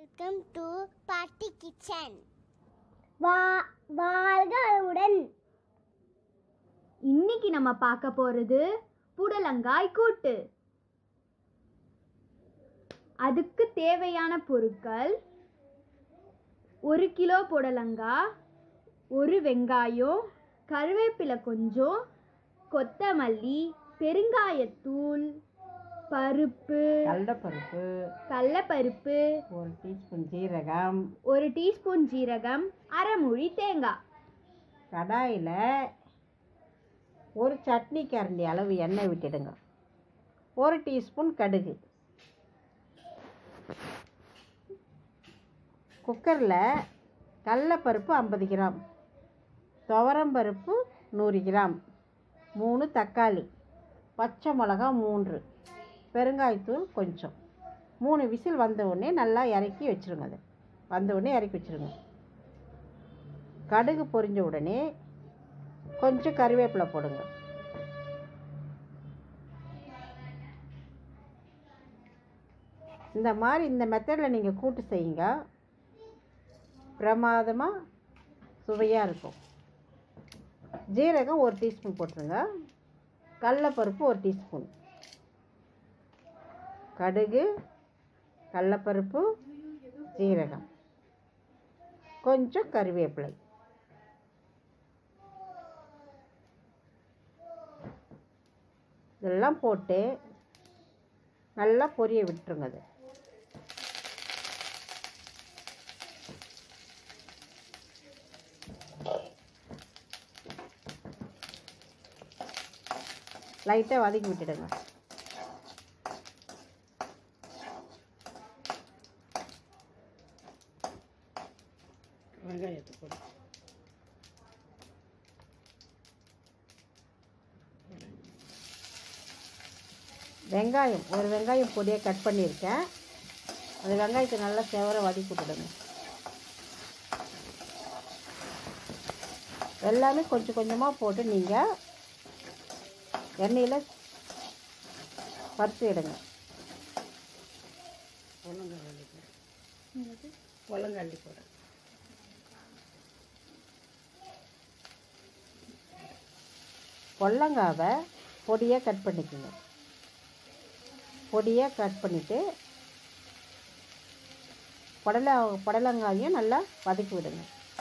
welcome to பாட்டி kitchen வா வாழ்க வளமுடன் இன்னைக்கு நம்ம பார்க்க போகிறது புடலங்காய் கூட்டு அதுக்கு தேவையான பொருட்கள் ஒரு கிலோ புடலங்காய் ஒரு வெங்காயம் கருவேப்பிலை கொஞ்சம் கொத்தமல்லி பெருங்காயத்தூள் பருப்பு கடலப்பருப்பு கடலப்பருப்பு ஒரு டீஸ்பூன் ஜீரகம் ஒரு டீஸ்பூன் ஜீரகம் அரை மூடி தேங்காய் கடாயில் ஒரு சட்னி கரண்டி அளவு எண்ணெய் விட்டுடுங்க ஒரு டீஸ்பூன் கடுகு குக்கரில் கடலப்பருப்பு ஐம்பது கிராம் துவரம்பருப்பு நூறு கிராம் மூணு தக்காளி பச்சை மிளகா மூன்று பெருங்காயத்தூள் கொஞ்சம் மூணு விசில் வந்த உடனே நல்லா இறக்கி வச்சுருங்க அது வந்த உடனே இறக்கி வச்சுருங்க கடுகு பொரிஞ்ச உடனே கொஞ்சம் கருவேப்பிலை போடுங்க இந்த மாதிரி இந்த மெத்தடில் நீங்கள் கூட்டு செய்யுங்க பிரமாதமாக சுவையாக இருக்கும் ஜீரகம் ஒரு டீஸ்பூன் போட்டுருங்க கடலப்பருப்பு ஒரு டீஸ்பூன் கடுகு கடலப்பருப்பு ஜீரகம் கொஞ்சம் கருவேப்பிலை இதெல்லாம் போட்டு நல்லா பொரிய விட்டுருங்க அது லைட்டாக வதக்கி விட்டுடுங்க வெங்காயத்தை போடு வெங்காயம் ஒரு வெங்காயம் பொடியாக கட் பண்ணியிருக்கேன் அந்த வெங்காயத்தை நல்லா செவர வதக்கி விட்டுடுங்க எல்லாமே கொஞ்சம் கொஞ்சமாக போட்டு நீங்கள் எண்ணெயில் பறித்து எடுங்க பொல்லங்காண்டி போட பொல்லங்காவை பொடியாக கட் பண்ணிக்கோங்க பொடியாக கட் பண்ணிவிட்டு புடல புடலங்காயும் நல்லா வதக்கி விடுங்க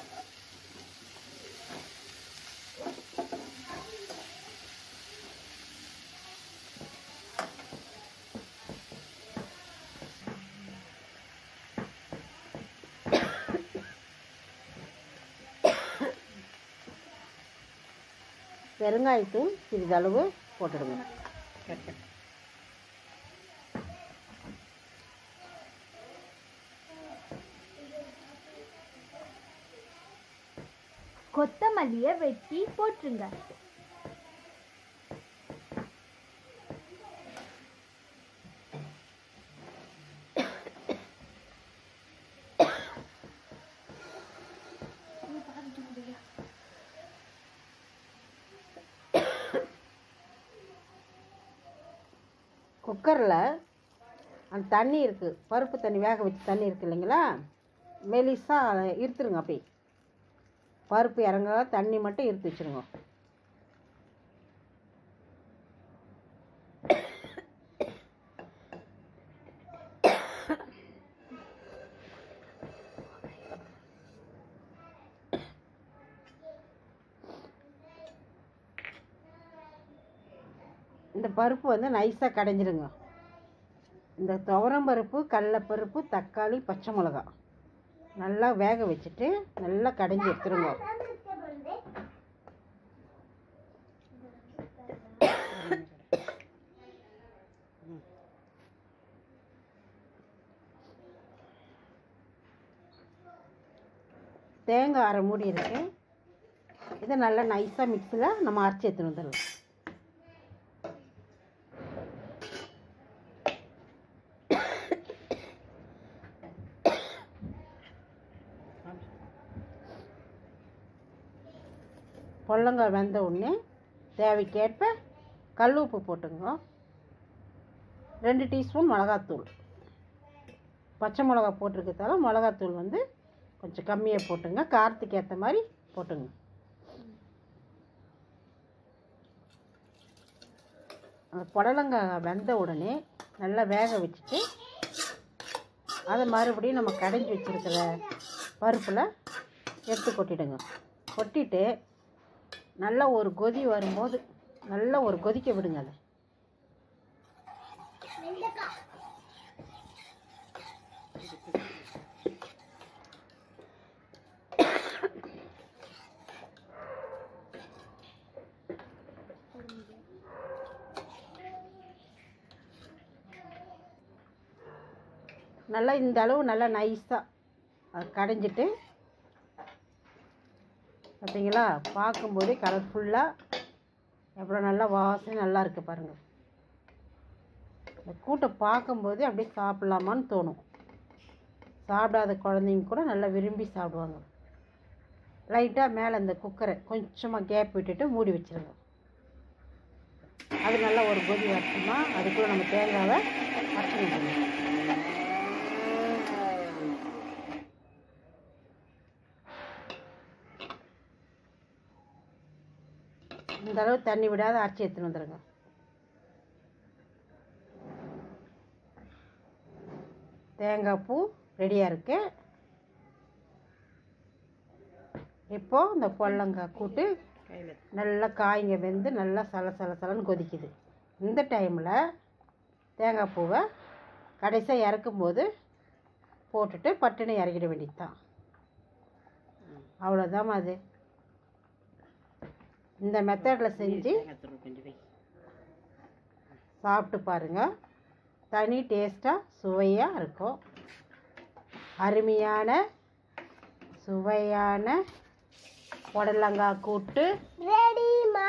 பெருங்காயத்தூள் சிறிதளவு போட்டுடுங்க கொத்தமல்லியை வெட்டி போட்டுருங்க குக்கரில் அந்த தண்ணி இருக்குது பருப்பு தண்ணி வேக வச்ச தண்ணி இருக்குது இல்லைங்களா மெலிசாக அதை இருத்துருங்க அப்படி பருப்பு இறங்காத தண்ணி மட்டும் இருத்து வச்சுருங்க இந்த பருப்பு வந்து நைஸாக கடைஞ்சிடுங்க இந்த துவரம் பருப்பு கடலப்பருப்பு தக்காளி பச்சை மிளகா நல்லா வேக வச்சுட்டு நல்லா கடைஞ்சி எடுத்துருங்க தேங்காய் அரை மூடி இருக்கு இதை நல்லா நைஸாக மிக்ஸியில் நம்ம அரைச்சி எடுத்துன்னு வந்துடலாம் பொல்லங்காய் வெந்த உடனே தேவைக்கேற்ப கல் உப்பு போட்டுங்க ரெண்டு டீஸ்பூன் மிளகாத்தூள் பச்சை மிளகா போட்டிருக்கிறதால மிளகாத்தூள் வந்து கொஞ்சம் கம்மியாக போட்டுங்க காரத்துக்கு ஏற்ற மாதிரி போட்டுங்க அந்த புடலங்காய் வெந்த உடனே நல்லா வேக வச்சுட்டு அதை மறுபடியும் நம்ம கடைஞ்சி வச்சுருக்கிற பருப்பில் எடுத்து கொட்டிடுங்க கொட்டிட்டு நல்லா ஒரு கொதி வரும்போது நல்லா ஒரு கொதிக்க விடுங்க அதை நல்லா இந்த அளவு நல்லா நைஸாக அது கடைஞ்சிட்டு பார்த்தீங்களா பார்க்கும்போதே கலர்ஃபுல்லாக எவ்வளோ நல்லா வாசனை நல்லா இருக்குது பாருங்கள் இந்த கூட்டை பார்க்கும்போதே அப்படியே சாப்பிட்லாமான்னு தோணும் சாப்பிடாத குழந்தைங்க கூட நல்லா விரும்பி சாப்பிடுவாங்க லைட்டாக மேலே அந்த குக்கரை கொஞ்சமாக கேப் விட்டுட்டு மூடி வச்சிருங்க அது நல்லா ஒரு கொதி வரட்டுமா அதுக்குள்ளே நம்ம தேங்காவை அரைச்சிக்கணும் இந்த அளவு தண்ணி விடாத அரைச்சி எடுத்துன்னு வந்துடுங்க தேங்காய் பூ ரெடியாக இருக்கு இப்போ இந்த பொல்லங்காய் கூட்டு நல்லா காய்ங்க வெந்து நல்லா சல சல சலன்னு கொதிக்குது இந்த டைமில் தேங்காய் பூவை கடைசியாக இறக்கும்போது போட்டுட்டு பட்டுன்னு இறக்கிட வேண்டியது தான் அவ்வளோதாம்மா அது இந்த மெத்தடில் செஞ்சு சாப்பிட்டு பாருங்கள் தனி டேஸ்ட்டாக சுவையாக இருக்கும் அருமையான சுவையான புடலங்காய் கூட்டு ரெடிமா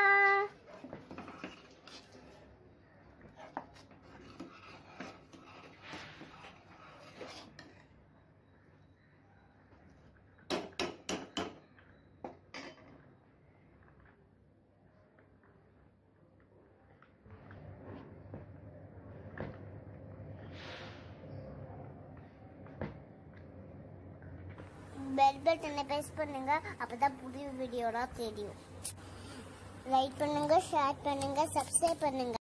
பெல் பட்டனை ப்ரெஸ் பண்ணுங்க அப்பதான் புதிய வீடியோலாம் தெரியும் லைக் பண்ணுங்க ஷேர் பண்ணுங்க சப்ஸ்கிரைப் பண்ணுங்க